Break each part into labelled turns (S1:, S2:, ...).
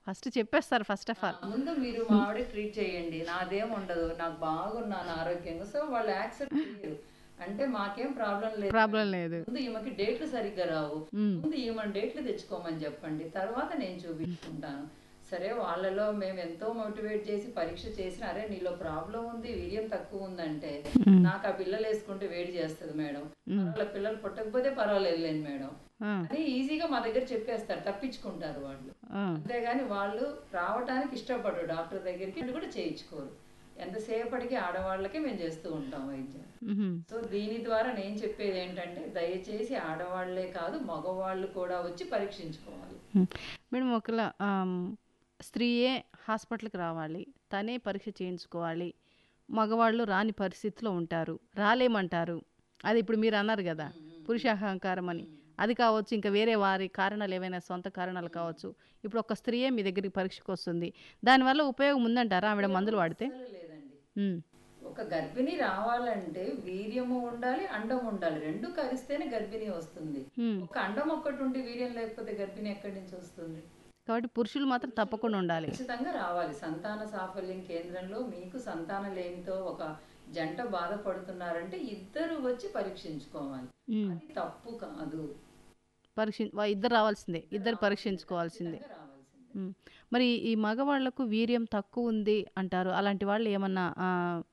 S1: First చెప్పేస్తారు first of all
S2: ముందు మీరు మా ఆవిడ ట్రీట్ చేయండి నాదేం ఉండదు నాకు బాగున్నాను ఆరోగ్యంగా సో వాళ్ళు యాక్సెప్ట్ చేయరు అంటే మాకేం ప్రాబ్లం లేదు
S1: ప్రాబ్లం లేదు
S2: ముందు ఈమెకి డేట్లు సరిగ్గా రావు ముందు ఈమె డేట్లు తెచ్చుకోమని చెప్పండి తర్వాత నేను చూపించుకుంటాను సరే వాళ్ళలో మేము ఎంతో మోటివేట్ చేసి పరీక్ష చేసిన అరే నీలో ప్రాబ్లం ఉంది వీర్యం తక్కువ ఉందంటే నాకు ఆ పిల్లలు వేసుకుంటే వేడి చేస్తుంది మేడం వాళ్ళ పిల్లలు పుట్టకపోతే పర్వాలేదు మేడం
S1: ఆ,
S2: అని ఈజీగా మా దగ్గర చెప్పేస్తారు తప్పించుకుంటారు వాళ్ళు
S1: ఆ,
S2: అంతేగాని వాళ్ళు రావటానికి ఇష్టపడరు డాక్టర్ దగ్గరికి వాళ్ళు కూడా చేయించుకోరు ఎంతసేపటికి ఆడవాళ్ళకే మేము చేస్తూ ఉంటాం వైద్యం
S1: మ్హూ.
S2: సో దీని ద్వారా నేను చెప్పేది ఏంటంటే దయచేసి ఆడవాళ్లే కాదు మగవాళ్ళు కూడా వచ్చి పరీక్షించుకోవాలి
S1: మ్. మేడం ఒకవేళ ఆమ్, స్త్రీయే హాస్పిటల్కి రావాలి తనే పరీక్ష చేయించుకోవాలి మగవాళ్ళు రాని పరిస్థితిలో ఉంటారు రాలేమంటారు అది ఇప్పుడు మీరు అన్నారు కదా పురుషాహంకారం అని అది కావచ్చు ఇంకా వేరే వారి కారణాలు ఏవైనా సొంత కారణాలు కావచ్చు ఇప్పుడు ఒక స్త్రీయే మీ దగ్గరికి పరీక్షకు వస్తుంది దానివల్ల ఉపయోగం ఉందంటారా ఆవిడ మందులు వాడితే
S2: అసలు లేదండి
S1: మ్.
S2: ఒక గర్భిణి రావాలంటే వీర్యము ఉండాలి అండం ఉండాలి రెండు కలిస్తేనే గర్భిణి వస్తుంది
S1: మ్.
S2: ఒక అండం ఒక్కటి ఉండి వీర్యం లేకపోతే గర్భిణి ఎక్కడి నుంచి వస్తుంది
S1: కాబట్టి పురుషులు మాత్రం తప్పకుండా ఉండాలి
S2: ఖచ్చితంగా రావాలి సంతాన సాఫల్యం కేంద్రంలో మీకు సంతాన లేమితో ఒక జంట బాధపడుతున్నారంటే ఇద్దరు వచ్చి పరీక్షించుకోవాలి
S1: మ్.
S2: అది తప్పు కాదు
S1: పరీక్ష వా- ఇద్దరు రావాల్సిందే ఇద్దరు పరీక్షించుకోవాల్సిందే
S2: ఖచ్చితంగా రావాల్సిందే
S1: మ్. మరి ఈ మగవాళ్లకు వీర్యం తక్కువ ఉంది అంటారు అలాంటి వాళ్ళు ఏమన్నా ఆ,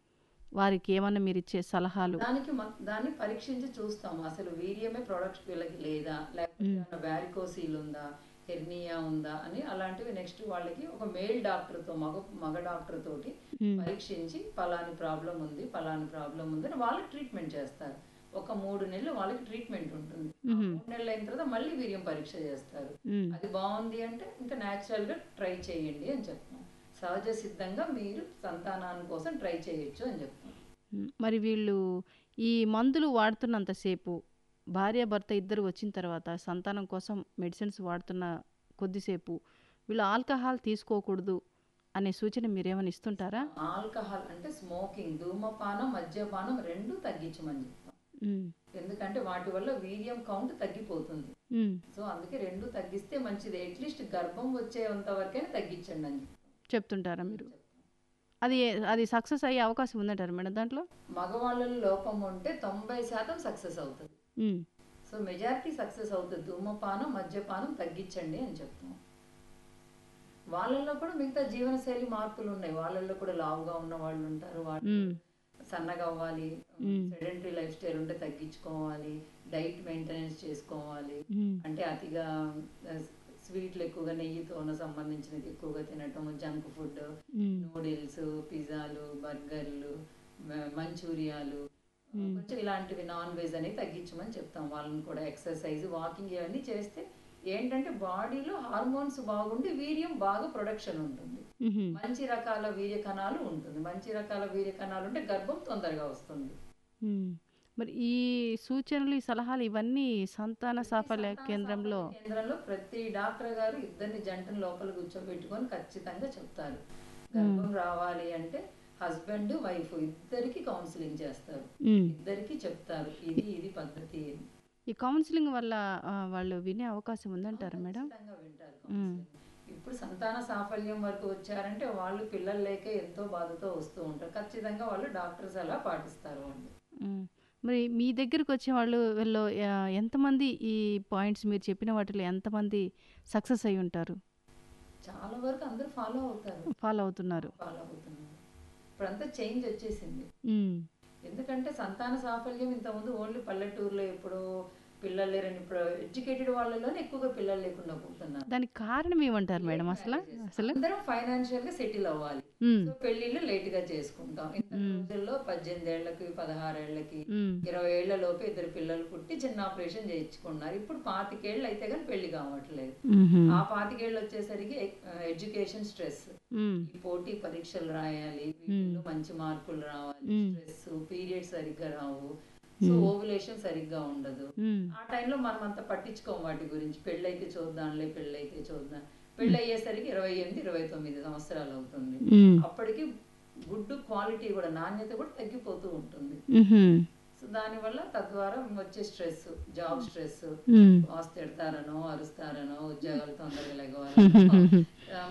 S1: వారికి ఏమన్నా మీరు ఇచ్చే సలహాలు
S2: దానికి మ- దాన్ని పరీక్షించి చూస్తాం అసలు వీర్యమే ప్రొడక్ట్ వీళ్ళకి లేదా లేకపోతే వ్యారికోసీల్ ఉందా హెర్నియా ఉందా అని అలాంటివి నెక్స్ట్ వాళ్ళకి ఒక మేల్ డాక్టర్ తో మగ మగ డాక్టర్ తోటి
S1: మ్.
S2: పరీక్షించి పలాని ప్రాబ్లం ఉంది పలాని ప్రాబ్లం ఉంది అని వాళ్ళకి ట్రీట్మెంట్ చేస్తారు ఒక మూడు నెలలు వాళ్ళకి ట్రీట్మెంట్ ఉంటుంది ఆ మూడు నెలలు అయిన తర్వాత మళ్ళీ వీర్యం పరీక్ష చేస్తారు
S1: మ్.
S2: అది బాగుంది అంటే ఇంకా న్యాచురల్ గా ట్రై చేయండి అని చెప్తాం సహజ సిద్ధంగా మీరు సంతానాన్ని కోసం ట్రై చేయొచ్చు అని చెప్తాం
S1: మ్. మరి వీళ్ళు ఈ మందులు వాడుతున్నంతసేపు భార్య భర్త ఇద్దరు వచ్చిన తర్వాత సంతానం కోసం మెడిసిన్స్ వాడుతున్న కొద్దిసేపు వీళ్ళు ఆల్కహాల్ తీసుకోకూడదు అనే సూచన మీరేమైనా ఇస్తుంటారా
S2: ఆల్కహాల్ అంటే స్మోకింగ్ ధూమపానం మద్యపానం రెండు తగ్గించమని చెప్తాం
S1: మ్.
S2: ఎందుకంటే వాటి వల్ల వీర్యం కౌంట్ తగ్గిపోతుంది
S1: మ్.
S2: సో అందుకే రెండు తగ్గిస్తే మంచిది అట్లీస్ట్ గర్భం వచ్చేంత వరకైనా తగ్గించండి అని చెప్తాం
S1: చెప్తుంటారా మీరు అది అది సక్సెస్ అయ్యే అవకాశం ఉందంటారా మేడం దాంట్లో
S2: మగవాళ్ళలో లోపం ఉంటే తొంభై శాతం సక్సెస్ అవుతుంది
S1: మ్.
S2: సో మెజారిటీ సక్సెస్ అవుతుంది ధూమపానం మద్యపానం తగ్గించండి అని చెప్తాం వాళ్ళల్లో కూడా మిగతా జీవనశైలి మార్పులు ఉన్నాయి వాళ్ళల్లో కూడా లావుగా ఉన్న వాళ్ళు ఉంటారు వాళ్ళు
S1: మ్.
S2: సన్నగా అవ్వాలి సెడెంటరీ లైఫ్ స్టైల్ ఉంటే తగ్గించుకోవాలి డైట్ మెయింటెనెన్స్ చేసుకోవాలి
S1: మ్.
S2: అంటే అతిగా ఆ, స్వీట్లు ఎక్కువగా నెయ్యితో సంబంధించినది ఎక్కువగా తినటం జంక్ ఫుడ్
S1: మ్.
S2: నూడిల్స్ పిజ్జాలు బర్గర్లు మ- మంచూరియాలు కొంచెం ఇలాంటివి నాన్ వెజ్ అనేది తగ్గించమని చెప్తాం వాళ్ళని కూడా ఎక్సర్సైజ్ వాకింగ్ ఇవన్నీ చేస్తే ఏంటంటే బాడీలో హార్మోన్స్ బాగుండి వీర్యం బాగా ప్రొడక్షన్ ఉంటుంది
S1: మ్హూ.
S2: మంచి రకాల వీర్య కణాలు ఉంటుంది మంచి రకాల వీర్య కణాలు ఉంటే గర్భం తొందరగా వస్తుంది
S1: మ్. మరి ఈ సూచనలు ఈ సలహాలు ఇవన్నీ సంతాన సాఫల్య కేంద్రంలో
S2: కేంద్రంలో ప్రతి డాక్టర్ గారు ఇద్దరిని జంటను లోపల కూర్చోబెట్టుకొని ఖచ్చితంగా చెప్తారు గర్భం రావాలి అంటే హస్బెండ్ వైఫ్ ఇద్దరికి కౌన్సిలింగ్ చేస్తారు
S1: మ్.
S2: ఇద్దరికి చెప్తారు ఇది ఇది పద్ధతి అని
S1: ఈ కౌన్సిలింగ్ వల్ల ఆ, వాళ్ళు వినే అవకాశం ఉందంటారా మేడం
S2: ఖచ్చితంగా వింటారు counseling. ఇప్పుడు సంతాన సాఫల్యం వరకు వచ్చారంటే వాళ్ళు పిల్లలు లేక ఎంతో బాధతో వస్తూ ఉంటారు ఖచ్చితంగా వాళ్ళు డాక్టర్స్ అలా పాటిస్తారు వాళ్ళు
S1: మ్. మరి మీ దగ్గరికి వచ్చే వాళ్ళు వీళ్ళు ఆ, ఎంతమంది ఈ పాయింట్స్ మీరు చెప్పిన వాటిలో ఎంతమంది సక్సెస్ అయి ఉంటారు
S2: చాలా వరకు అందరూ ఫాలో అవుతారు
S1: ఫాలో అవుతున్నారు
S2: ఫాలో అవుతున్నారు ఇప్పుడంతా చేంజ్ వచ్చేసింది
S1: మ్.
S2: ఎందుకంటే సంతాన సాఫల్యం ఇంతకుముందు ఓన్లీ పల్లెటూరులో ఎప్పుడో పిల్లలు లేరని ఇప్పుడు ఎడ్యుకేటెడ్ వాళ్ళలోనే ఎక్కువగా పిల్లలు లేకుండా పోతున్నారు
S1: దానికి కారణం ఏమంటారు మేడం అసలు అసలు
S2: అందరం ఫైనాన్షియల్ గా సెటిల్ అవ్వాలి
S1: మ్.
S2: సో పెళ్లిళ్ళు లేట్ గా చేసుకుంటాం ఇంత రోజుల్లో పద్దెనిమిది ఏళ్లకి పదహారేళ్లకి
S1: మ్.
S2: ఇరవై ఏళ్ల లోపు ఇద్దరు పిల్లలు పుట్టి చిన్న ఆపరేషన్ చేయించుకున్నారు ఇప్పుడు పాతికేళ్ళు అయితే కానీ పెళ్లి కావట్లేదు
S1: మ్హూ.
S2: ఆ పాతికేళ్ళు వచ్చేసరికి ఎడ్యుకేషన్ స్ట్రెస్
S1: మ్.
S2: ఈ పోటీ పరీక్షలు రాయాలి వీటిల్లో మంచి మార్కులు రావాలి స్ట్రెస్ పీరియడ్స్ సరిగ్గా రావు సో ఓవులేషన్ సరిగ్గా ఉండదు
S1: మ్.
S2: ఆ టైంలో మనం అంత పట్టించుకోం వాటి గురించి పెళ్ళైతే చూద్దాంలే పెళ్ళైతే చూద్దాం పెళ్ళి అయ్యేసరికి ఇరవై ఎనిమిది ఇరవై తొమ్మిది సంవత్సరాలు అవుతుంది
S1: మ్.
S2: అప్పటికి గుడ్ క్వాలిటీ కూడా నాణ్యత కూడా తగ్గిపోతూ ఉంటుంది
S1: మ్హూ.
S2: సో దానివల్ల తద్వారా వచ్చే stress job stress
S1: hmm.
S2: Boss తిడతారనో అరుస్తారనో ఉద్యోగాలు తొందరగా లెగవాలనో